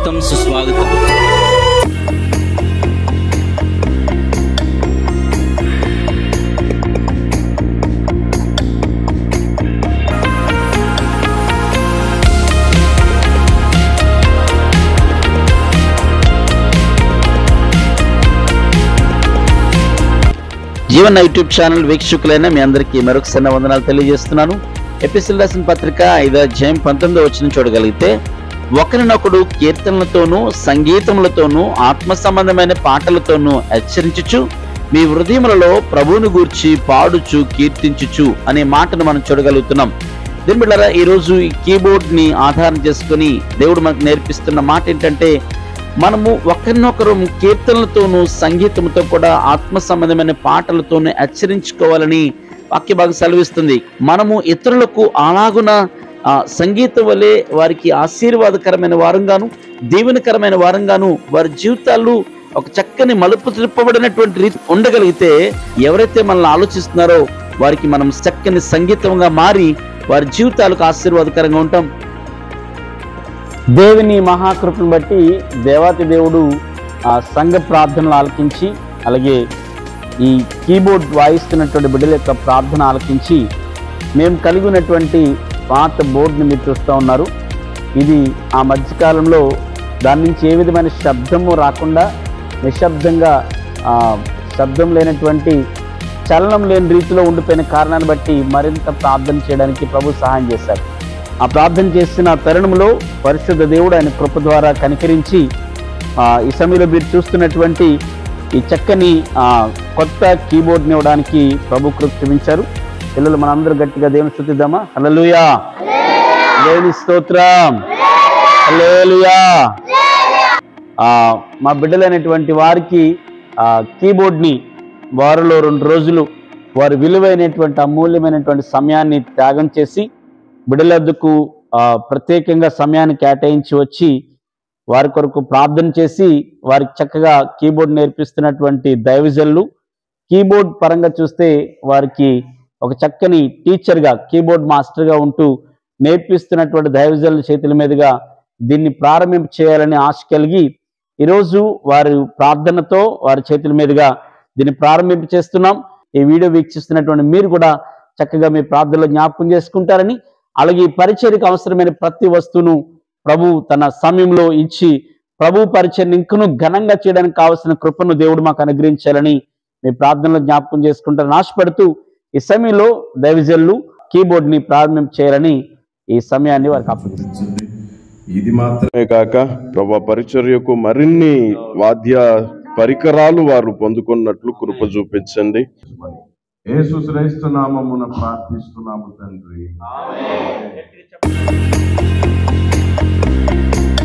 స్వాగతం సుస్వాగతం Jeevan YouTube channel వీక్షకులైన మీ అందరికీ మరొకసారి వందనాలు తెలియజేస్తున్నాను ఎపిసిల్ రాసిన పత్రిక ఐదో అధ్యాయం పంతొమ్మిదో వచ్చిన చూడగలిగితే ఒకరినొకడు కీర్తనలతోనూ సంగీతములతోనూ ఆత్మ సంబంధమైన పాటలతోనూ హెచ్చరించుచు మీ హృదయములలో ప్రభువుని గూర్చి పాడుచు కీర్తించుచు అనే మాటను మనం చూడగలుగుతున్నాం దీని బిడ్డారా ఈ రోజు ఈ కీబోర్డ్ ని ఆధారం చేసుకుని దేవుడు మనకు నేర్పిస్తున్న మాట ఏంటంటే మనము ఒకరినొకరు కీర్తనలతోనూ సంగీతంతో కూడా ఆత్మ సంబంధమైన పాటలతోనూ హెచ్చరించుకోవాలని వాక్య భాగం సెలవిస్తుంది మనము ఇతరులకు అలాగున ఆ, సంగీతం వలె వారికి ఆశీర్వాదకరమైన వారంగాను దీవెనకరమైన వారంగాను వారి జీవితాలు ఒక చక్కని మలుపు తిప్పబడినటువంటి రీతి ఉండగలిగితే ఎవరైతే మనల్ని ఆలోచిస్తున్నారో వారికి మనం చక్కని సంగీతంగా మారి వారి జీవితాలకు ఆశీర్వాదకరంగా ఉంటాం దేవుని మహాకృపను బట్టి దేవాతి దేవుడు ఆ సంఘ ప్రార్థనలు ఆలకించి అలాగే ఈ కీబోర్డ్ వాయిస్తున్నటువంటి బిడ్డల యొక్క ప్రార్థన ఆలకించి మేము కలిగి ఉన్నటువంటి పాత బోర్డుని మీరు చూస్తూ ఉన్నారు ఇది ఆ మధ్యకాలంలో దాని నుంచి ఏ విధమైన శబ్దము రాకుండా నిశ్శబ్దంగా ఆ, శబ్దం లేనటువంటి చలనం లేని రీతిలో ఉండిపోయిన కారణాన్ని బట్టి మరింత ప్రార్థన చేయడానికి ప్రభు సహాయం చేశారు ఆ ప్రార్థన చేసిన తరుణంలో పరిశుద్ధ దేవుడు ఆయన కృప ద్వారా కనికరించి ఆ, ఈ సమయంలో మీరు చూస్తున్నటువంటి ఈ చక్కని ఆ, కొత్త కీబోర్డ్ని ఇవ్వడానికి ప్రభు కృప చూపించారు పిల్లలు మనందరూ గట్టిగా దేవుని స్థుతిద్దామా హల్లెలూయా దేవుని స్తోత్రం హల్లెలూయా ఆ, మా బిడ్డలైనటువంటి వారికి ఆ కీబోర్డ్ని వారిలో రెండు రోజులు వారి విలువైనటువంటి అమూల్యమైనటువంటి సమయాన్ని త్యాగం చేసి బిడ్డలద్దుకు ఆ, ప్రత్యేకంగా సమయాన్ని కేటాయించి వచ్చి వారి కొరకు ప్రార్థన చేసి వారికి చక్కగా కీబోర్డ్ నేర్పిస్తున్నటువంటి దైవజనులు కీబోర్డ్ పరంగా చూస్తే వారికి ఒక చక్కని టీచర్గా కీబోర్డ్ మాస్టర్గా ఉంటూ నేర్పిస్తున్నటువంటి దైవజనుల చేతుల మీదుగా దీన్ని ప్రారంభింప చేయాలని ఆశ కలిగి ఈరోజు వారి ప్రార్థనతో వారి చేతుల మీదుగా దీన్ని ప్రారంభింప చేస్తున్నాం ఈ వీడియో వీక్షిస్తున్నటువంటి మీరు కూడా చక్కగా మీ ప్రార్థనలో జ్ఞాపకం చేసుకుంటారని అలాగే ఈ పరిచర్యకు అవసరమైన ప్రతి వస్తువును ప్రభు తన సమయంలో ఇచ్చి ప్రభు పరిచయం ఇంకను ఘనంగా చేయడానికి కావలసిన కృపను దేవుడు మాకు అనుగ్రహించాలని మీ ప్రార్థనలో జ్ఞాపకం చేసుకుంటారని ఆశపడుతూ ఈ సమయంలో దైవజనులు కీబోర్డ్ ని ప్రారంభం చేయాలని ఈ సమయాన్ని వారికి అప్పగిస్తారు ఇది మాత్రమే కాక ప్రభా పరిచర్యకు మరిన్ని వాద్య పరికరాలు వారు పొందుకున్నట్లు కృప చూపించండి యేసు శ్రేష్ఠ నామమున ప్రార్థిస్తున్నాము తండ్రి